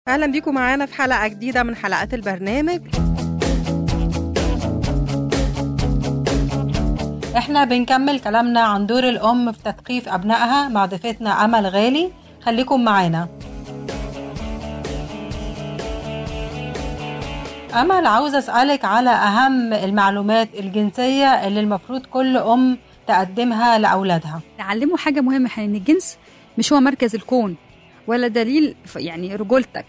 اهلا بيكم معانا في حلقه جديده من حلقات البرنامج احنا بنكمل كلامنا عن دور الأم في تثقيف أبنائها مع ضيفتنا أمل غالي خليكم معانا أمل عاوزة أسألك على أهم المعلومات الجنسية اللي المفروض كل أم تقدمها لأولادها نعلمه حاجة مهمة ان الجنس مش هو مركز الكون ولا دليل ف- يعني رجولتك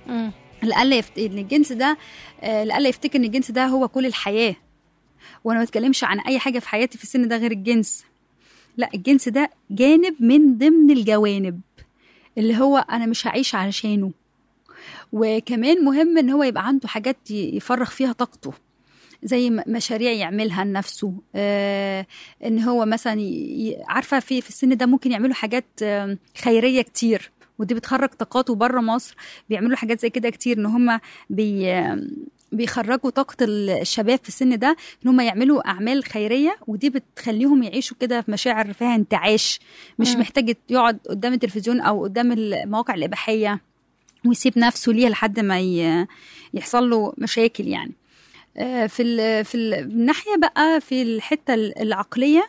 لألا يفت... ان الجنس ده آه، لألا يفتكر ان الجنس ده هو كل الحياة وانا ما بتكلمش عن اي حاجة في حياتي في السن ده غير الجنس لا الجنس ده جانب من ضمن الجوانب اللي هو انا مش هعيش علشانه وكمان مهم ان هو يبقى عنده حاجات ي- يفرغ فيها طاقته زي م- مشاريع يعملها لنفسه آه ان هو مثلا ي- ي- عارفه في في السن ده ممكن يعملوا حاجات آم، خيريه كتير ودي بتخرج طاقاته بره مصر بيعملوا حاجات زي كده كتير ان هم بي آم، بيخرجوا طاقة ال- الشباب في السن ده ان هم يعملوا اعمال خيرية ودي بتخليهم يعيشوا كده في مشاعر فيها انتعاش مش مم. محتاج يقعد قدام التلفزيون او قدام المواقع الاباحية ويسيب نفسه ليها لحد ما ي- يحصل له مشاكل يعني آه، في ال في ال- الناحيه بقى في الحته ال- العقليه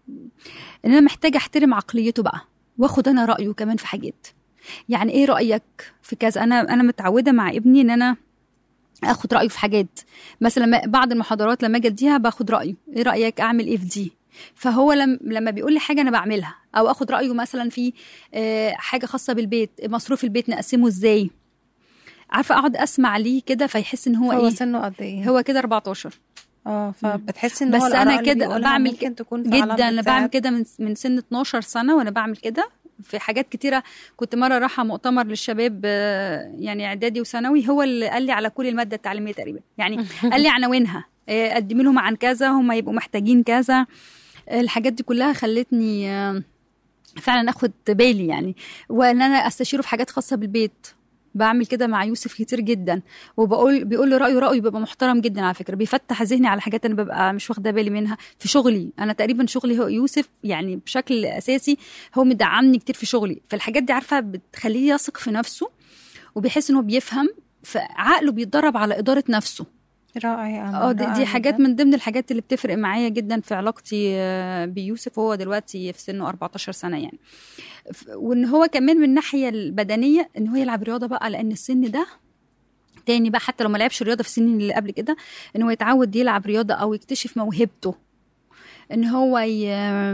ان انا محتاجه احترم عقليته بقى واخد انا رايه كمان في حاجات يعني ايه رايك في كذا انا انا متعوده مع ابني ان انا اخد رايه في حاجات مثلا لما- بعض المحاضرات لما اجي اديها باخد رايه ايه رايك اعمل ايه في دي فهو لم لما بيقول لي حاجه انا بعملها او اخد رايه مثلا في آه، حاجه خاصه بالبيت مصروف البيت نقسمه ازاي عارفه اقعد اسمع ليه كده فيحس ان هو, هو ايه سنه قد ايه هو كده 14 اه فبتحسي ان بس هو أنا الآراء اللي كده بيقولها بعمل ممكن كده تكون فعلا جدا انا بعمل بتساعد. كده من من سن 12 سنه وانا بعمل كده في حاجات كتيره كنت مره رايحه مؤتمر للشباب آه، يعني اعدادي وثانوي هو اللي قال لي على كل الماده التعليميه تقريبا يعني قال لي عناوينها آه، قدمي لهم عن كذا هم يبقوا محتاجين كذا الحاجات دي كلها خلتني آه، فعلا اخد بالي يعني وان انا استشيره في حاجات خاصه بالبيت بعمل كده مع يوسف كتير جدا وبقول بيقول لي رايه رايه بيبقى محترم جدا على فكره بيفتح ذهني على حاجات انا ببقى مش واخده بالي منها في شغلي انا تقريبا شغلي هو يوسف يعني بشكل اساسي هو مدعمني كتير في شغلي فالحاجات دي عارفه بتخليه يثق في نفسه وبيحس ان هو بيفهم فعقله بيتدرب على اداره نفسه رائع يا أمل، اه دي, رائع دي حاجات جداً. من ضمن الحاجات اللي بتفرق معايا جدا في علاقتي آه، بيوسف هو دلوقتي في سنه 14 سنه يعني ف- وان هو كمان من الناحيه البدنيه ان هو يلعب رياضه بقى لان السن ده تاني بقى حتى لو ما لعبش رياضه في السنين اللي قبل كده ان هو يتعود يلعب رياضه او يكتشف موهبته ان هو ي...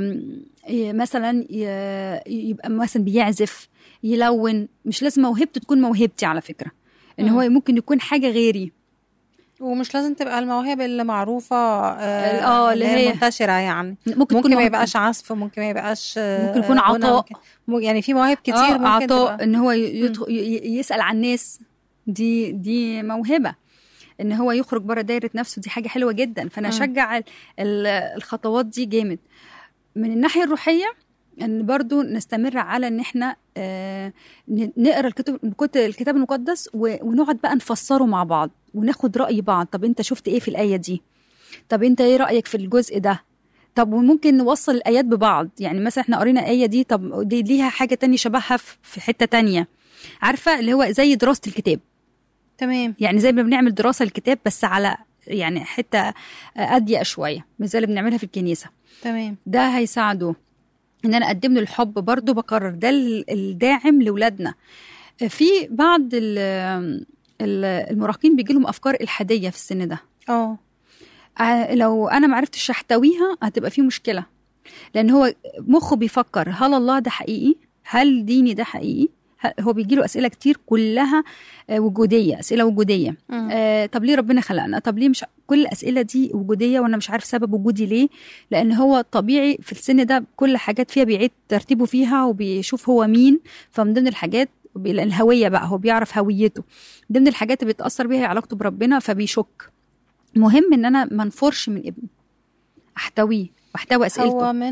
ي... مثلا ي... يبقى مثلا بيعزف يلون مش لازم موهبته تكون موهبتي على فكره ان مم. هو ممكن يكون حاجه غيري ومش لازم تبقى المواهب اللي معروفه اه، اه اللي اللي هي هي- منتشره يعني ممكن, ممكن تكون ما موهبة. يبقاش عزف ممكن ما يبقاش آه، ممكن يكون غنى، عطاء ممكن- مو- يعني في مواهب كتير آه، ممكن عطاء تبقى ان هو يدخل ي- يسال عن الناس دي دي موهبه ان هو يخرج بره دايره نفسه دي حاجه حلوه جدا فانا مم. اشجع ال- ال- الخطوات دي جامد من الناحيه الروحيه ان برضو نستمر على ان احنا آه، ن- نقرا الكتب الكت- الكتاب المقدس و- ونقعد بقى نفسره مع بعض وناخد راي بعض طب انت شفت ايه في الايه دي طب انت ايه رايك في الجزء ده طب وممكن نوصل الايات ببعض يعني مثلا احنا قرينا ايه دي طب دي ليها حاجه تانية شبهها في في حته تانية عارفه اللي هو زي دراسه الكتاب تمام يعني زي ما بنعمل دراسه الكتاب بس على يعني حته اضيق شويه مش زي اللي بنعملها في الكنيسه تمام ده هيساعده ان انا اقدم له الحب برضو بكرر ده ال- الداعم لاولادنا في بعض ال- ال- المراهقين بيجي لهم افكار الحاديه في السن ده اه ع- لو انا ما عرفتش احتويها هتبقى في مشكله لان هو مخه بيفكر هل الله ده حقيقي هل ديني ده حقيقي ه- هو بيجي له اسئله كتير كلها آه، وجوديه اسئله وجوديه مم. آه طب ليه ربنا خلقنا طب ليه مش كل الاسئله دي وجوديه وانا مش عارف سبب وجودي ليه لان هو طبيعي في السن ده كل حاجات فيها بيعيد ترتيبه فيها وبيشوف هو مين فمن ضمن الحاجات بي- الهويه بقى هو بيعرف هويته ضمن الحاجات اللي بيتاثر بيها هي علاقته بربنا فبيشك مهم ان انا ما انفرش من ابني احتويه واحتوي اسئلته هو من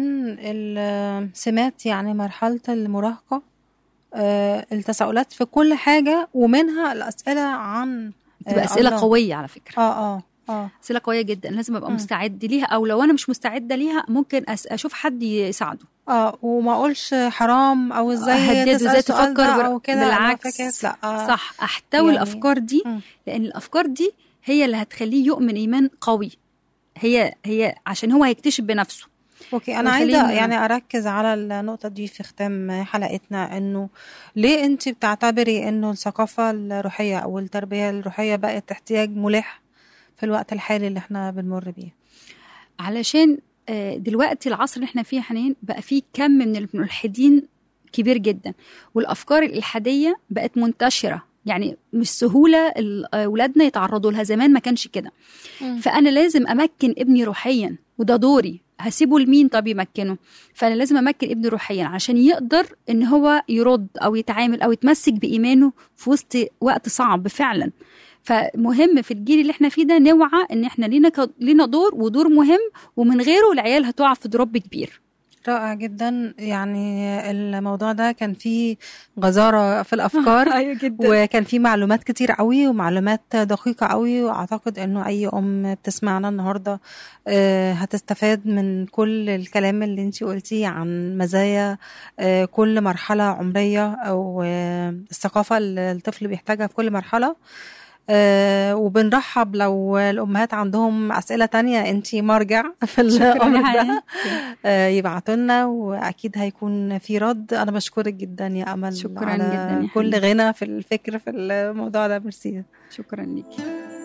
السمات يعني مرحلة المراهقة آه، التساؤلات في كل حاجة ومنها الأسئلة عن آه، تبقى اسئله الله. قويه على فكره اه اه اه اسئله قويه جدا لازم ابقى مم. مستعد ليها او لو انا مش مستعده ليها ممكن أس- اشوف حد يساعده اه وما اقولش حرام او ازاي هدده تسال ازاي السؤال تفكر ده بر- او كده أنا بالعكس فكرة لا آه. صح احتوي يعني- الافكار دي مم. لان الافكار دي هي اللي هتخليه يؤمن ايمان قوي هي هي عشان هو هيكتشف بنفسه اوكي انا وخلينا- عايزه يعني اركز على النقطه دي في ختام حلقتنا انه ليه انت بتعتبري انه الثقافه الروحيه او التربيه الروحيه بقت احتياج ملح في الوقت الحالي اللي احنا بنمر بيه علشان آه، دلوقتي العصر اللي احنا فيه حاليا بقى فيه كم من الملحدين كبير جدا والافكار الالحاديه بقت منتشره يعني مش سهوله ال- اولادنا يتعرضوا لها زمان ما كانش كده فانا لازم امكن ابني روحيا وده دوري هسيبه لمين طب يمكنه فانا لازم امكن ابني روحيا عشان يقدر ان هو يرد او يتعامل او يتمسك بايمانه في وسط وقت صعب فعلا فمهم في الجيل اللي احنا فيه ده نوعى ان احنا لينا ك... لينا دور ودور مهم ومن غيره العيال هتقع في دروب كبير رائع جدا يعني الموضوع ده كان فيه غزاره في الافكار ايوه جدا وكان في معلومات كتير قوي ومعلومات دقيقة قوي واعتقد انه اي ام بتسمعنا النهاردة آه، هتستفاد من كل الكلام اللي انتي قلتيه عن مزايا آه، كل مرحلة عمرية او آه، الثقافة اللي الطفل بيحتاجها في كل مرحلة آه، وبنرحب لو الامهات عندهم اسئله تانية انتي مرجع في الامر ده آه، يبعتوا لنا واكيد هيكون في رد انا بشكرك جدا يا امل شكراً على جداً يا كل حبيبي. غنى في الفكر في الموضوع ده ميرسي شكرا ليكي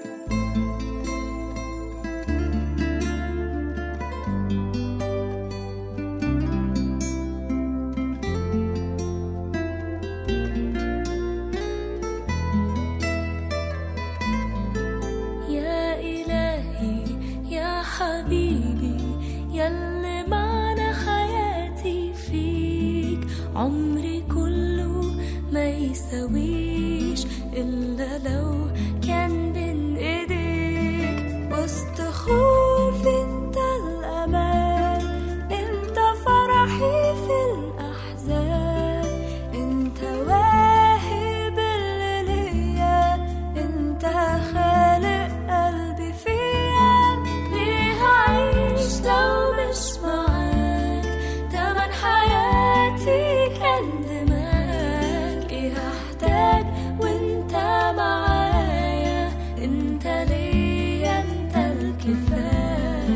يا إلهي يا حبيبي يلي معنى حياتي فيك عمري كله ما يساويش إلا لو كان بين إيديك وسط خوفي انت الأمان انت فرحي في الأحزان انت واهب اللي ليا انت خالق قلبي فيا ليه هعيش لو مش معاك تمن حياتي كان دماغك ايه هحتاج وانت معايا انت ليا انت الكفايه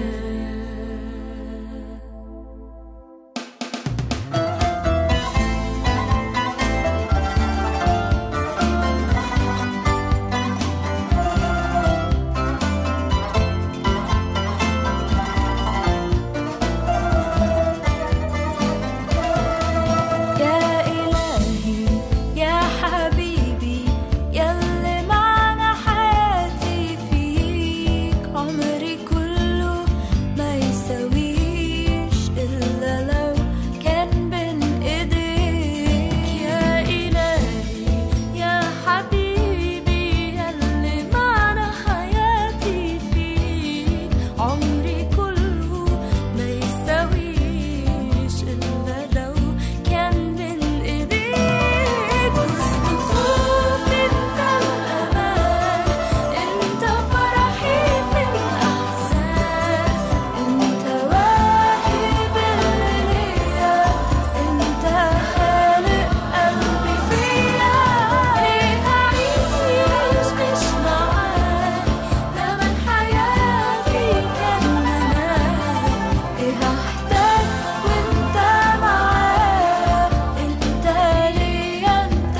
يا إلهي يا حبيبي يلي معنى حياتي فيك عمري كله ما يساويش إلا لو كان بين إيديك يا إلهي يا حبيبي يلي معنى حياتي فيك عمري كله ما يساويش إلا لو كان بين إيديك وسط خوفي انت الأمان انت فرحي في الأحزان انت واهب اللي ليا انت خالق قلبي فيا ليه هعيش مش معاك تمن حياتي كان معاك ايه هحتاج وانت معايا انت ليا انت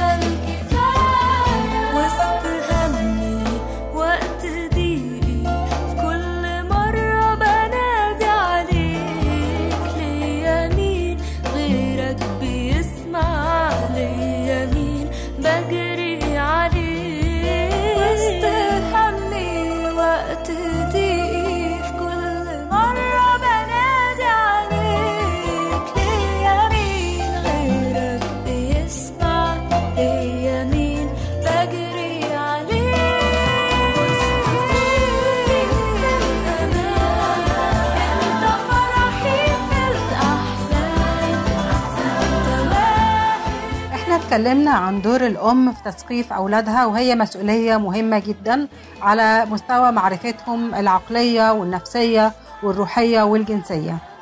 الكفايه وسط همي وقت ضيقي في كل مره بنادي عليك ليا مين غيرك بيسمع ليا مين بجري عليك وسط همي وقت ضيقي في كل مرة بنادي عليك ليا مين غيرك بيسمع ليا مين بجري عليك وسط خوفي انت الأمان انت فرحي في الأحزان انت واحد احنا اتكلمنا عن دور الام في تثقيف اولادها وهي مسؤوليه مهمه جدا على مستوى معرفتهم العقليه والنفسيه والروحيه والجنسيه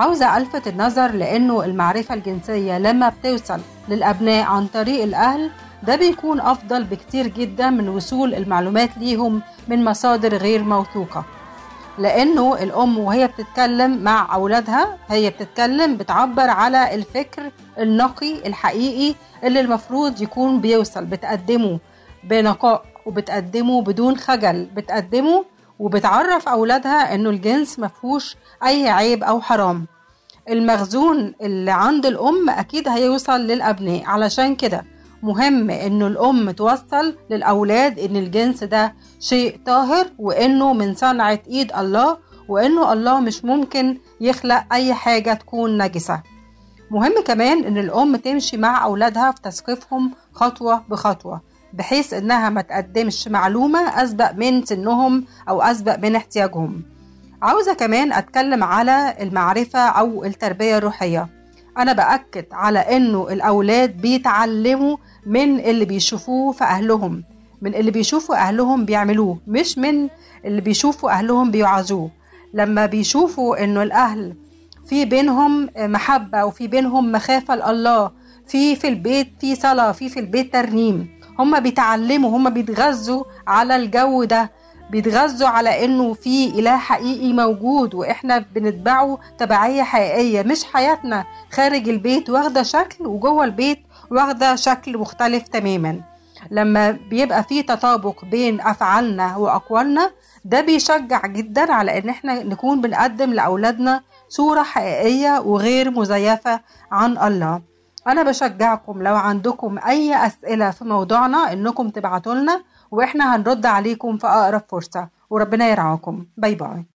عاوزة ألفت النظر لأنه المعرفة الجنسية لما بتوصل للأبناء عن طريق الأهل ده بيكون أفضل بكتير جدا من وصول المعلومات ليهم من مصادر غير موثوقة لأنه الأم وهي بتتكلم مع أولادها هي بتتكلم بتعبر على الفكر النقي الحقيقي اللي المفروض يكون بيوصل بتقدمه بنقاء وبتقدمه بدون خجل بتقدمه وبتعرف أولادها إنه الجنس مفهوش أي عيب أو حرام المخزون اللي عند الأم أكيد هيوصل للأبناء علشان كده مهم إنه الأم توصل للأولاد إن الجنس ده شيء طاهر وإنه من صنعة إيد الله وإنه الله مش ممكن يخلق أي حاجة تكون نجسة مهم كمان إن الأم تمشي مع أولادها في تثقيفهم خطوة بخطوة بحيث إنها ما تقدمش معلومة أسبق من سنهم أو أسبق من احتياجهم عاوزة كمان أتكلم على المعرفة أو التربية الروحية أنا بأكد على إنه الأولاد بيتعلموا من اللي بيشوفوه في أهلهم من اللي بيشوفوا أهلهم بيعملوه مش من اللي بيشوفوا أهلهم بيوعظوه لما بيشوفوا إنه الأهل في بينهم محبة وفي بينهم مخافة لله في في البيت في صلاة في في البيت ترنيم هم بيتعلموا هم بيتغذوا على الجو ده بيتغذوا على انه في اله حقيقي موجود واحنا بنتبعه تبعية حقيقية مش حياتنا خارج البيت واخدة شكل وجوه البيت واخدة شكل مختلف تماما لما بيبقى في تطابق بين افعالنا واقوالنا ده بيشجع جدا على ان احنا نكون بنقدم لاولادنا صورة حقيقية وغير مزيفة عن الله انا بشجعكم لو عندكم اي اسئلة في موضوعنا انكم تبعتوا لنا واحنا هنرد عليكم في اقرب فرصة وربنا يرعاكم باي باي